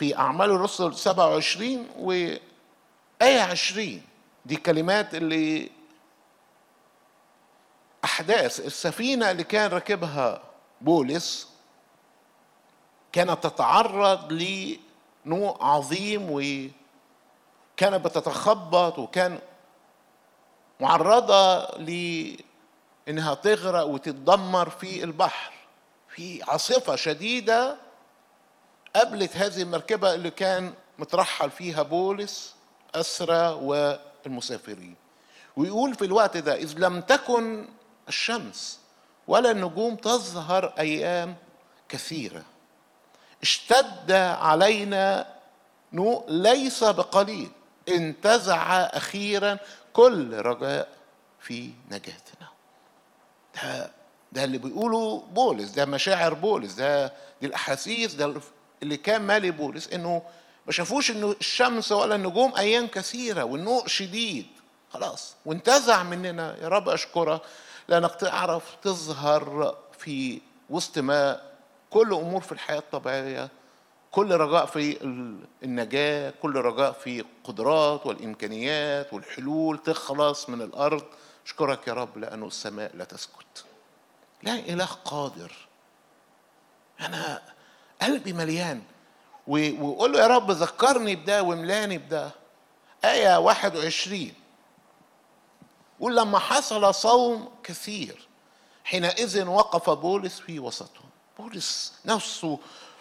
في أعمال الرسل 27 وآية 20 دي كلمات اللي أحداث السفينة اللي كان راكبها بولس كانت تتعرض لنوع عظيم وكانت بتتخبط وكان معرضة لأنها تغرق وتتدمر في البحر في عاصفة شديدة قابلت هذه المركبة اللي كان مترحل فيها بولس أسرى والمسافرين ويقول في الوقت ده إذ لم تكن الشمس ولا النجوم تظهر أيام كثيرة اشتد علينا نوء ليس بقليل انتزع أخيرا كل رجاء في نجاتنا ده ده اللي بيقوله بولس ده مشاعر بولس ده دي الاحاسيس ده اللي كان مالي بولس انه ما شافوش انه الشمس ولا النجوم ايام كثيره والنوء شديد خلاص وانتزع مننا يا رب اشكرك لانك تعرف تظهر في وسط ما كل امور في الحياه الطبيعيه كل رجاء في النجاه كل رجاء في القدرات والامكانيات والحلول تخلص من الارض اشكرك يا رب لانه السماء لا تسكت لا اله قادر انا قلبي مليان وقول له يا رب ذكرني بده واملاني بده آية 21 قول لما حصل صوم كثير حينئذ وقف بولس في وسطهم بولس نفسه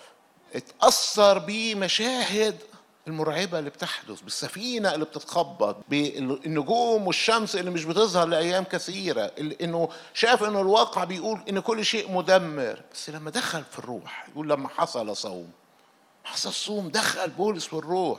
اتأثر بمشاهد المرعبة اللي بتحدث بالسفينة اللي بتتخبط بالنجوم والشمس اللي مش بتظهر لأيام كثيرة انه شاف انه الواقع بيقول ان كل شيء مدمر بس لما دخل في الروح يقول لما حصل صوم حصل صوم دخل بولس في الروح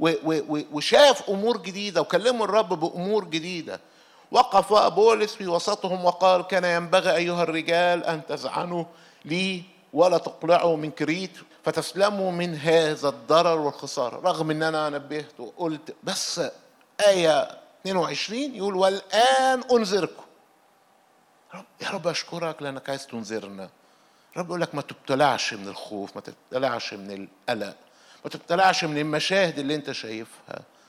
وشاف امور جديدة وكلموا الرب بامور جديدة وقف بولس في وسطهم وقال كان ينبغي ايها الرجال ان تزعنوا لي ولا تقلعوا من كريت فتسلموا من هذا الضرر والخسارة رغم ان انا نبهت وقلت بس آية 22 يقول والآن أنذركم رب يا رب أشكرك لأنك عايز تنذرنا رب يقول لك ما تبتلعش من الخوف ما تبتلعش من القلق ما تبتلعش من المشاهد اللي انت شايفها